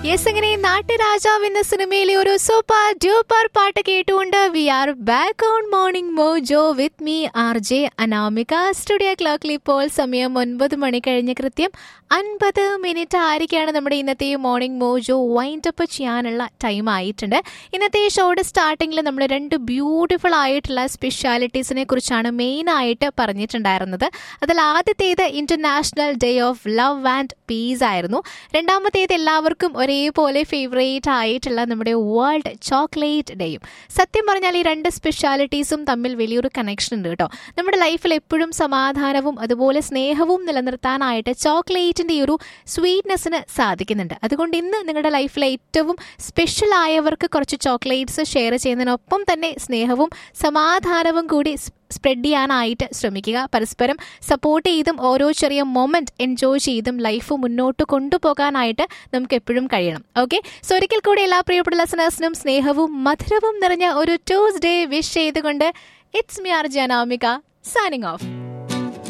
yes അങ്ങനെ നാട്ടുരാജാവ് എന്ന സിനിമയിലെ ഒരു സൂപ്പർ ഡ്യൂപ്പർ പാട്ട് കേട്ടുകൊണ്ട് we are back on morning mojo with me R J Anamika studio ക്ലോക്കിൽ ഇപ്പോൾ സമയം ഒൻപത് മണി കഴിഞ്ഞ് കൃത്യം അൻപത് മിനിറ്റ് ആയിരിക്കാണ് നമ്മുടെ ഇന്നത്തെ മോർണിംഗ് മോജോ വൈൻഡ് അപ്പ് ചെയ്യാനുള്ള ടൈം ആയിട്ടുണ്ട് ഇന്നത്തെ ഷോയുടെ സ്റ്റാർട്ടിങ്ങിൽ നമ്മൾ രണ്ട് ബ്യൂട്ടിഫുൾ ആയിട്ടുള്ള സ്പെഷ്യാലിറ്റീസിനെ കുറിച്ചാണ് മെയിൻ ആയിട്ട് പറഞ്ഞിട്ടുണ്ടായിരുന്നത് അതിൽ ആദ്യത്തേത് international day of love and peace ആയിരുന്നു രണ്ടാമത്തേത് എല്ലാവർക്കും ഒരേപോലെ ഫേവറേറ്റ് ആയിട്ടുള്ള നമ്മുടെ വേൾഡ് ചോക്ലേറ്റ് ഡേയും സത്യം പറഞ്ഞാൽ ഈ രണ്ട് സ്പെഷ്യാലിറ്റീസും തമ്മിൽ വലിയൊരു കണക്ഷൻ ഉണ്ട് കേട്ടോ നമ്മുടെ ലൈഫിൽ എപ്പോഴും സമാധാനവും അതുപോലെ സ്നേഹവും നിലനിർത്താനായിട്ട് ചോക്ലേറ്റിന്റെ ഈ ഒരു സ്വീറ്റ്നെസ്സിന് സാധിക്കുന്നുണ്ട് അതുകൊണ്ട് ഇന്ന് നിങ്ങളുടെ ലൈഫിലെ ഏറ്റവും സ്പെഷ്യൽ ആയവർക്ക് കുറച്ച് ചോക്ലേറ്റ്സ് ഷെയർ ചെയ്യുന്നതിനൊപ്പം തന്നെ സ്നേഹവും സമാധാനവും കൂടി സ്പ്രെഡ് ചെയ്യാനായിട്ട് ശ്രമിക്കുക പരസ്പരം സപ്പോർട്ട് ചെയ്തും ഓരോ ചെറിയ മൊമെന്റ് എൻജോയ് ചെയ്തും ലൈഫ് മുന്നോട്ട് കൊണ്ടുപോകാനായിട്ട് നമുക്ക് എപ്പോഴും കഴിയണം ഓക്കെ സോ ഒരിക്കൽ കൂടി എല്ലാ പ്രിയപ്പെട്ട ലെസനേഴ്സിനും സ്നേഹവും മധുരവും നിറഞ്ഞ ഒരു ട്യൂസ്ഡേ വിഷ് ചെയ്തുകൊണ്ട് it's me R Janamika signing off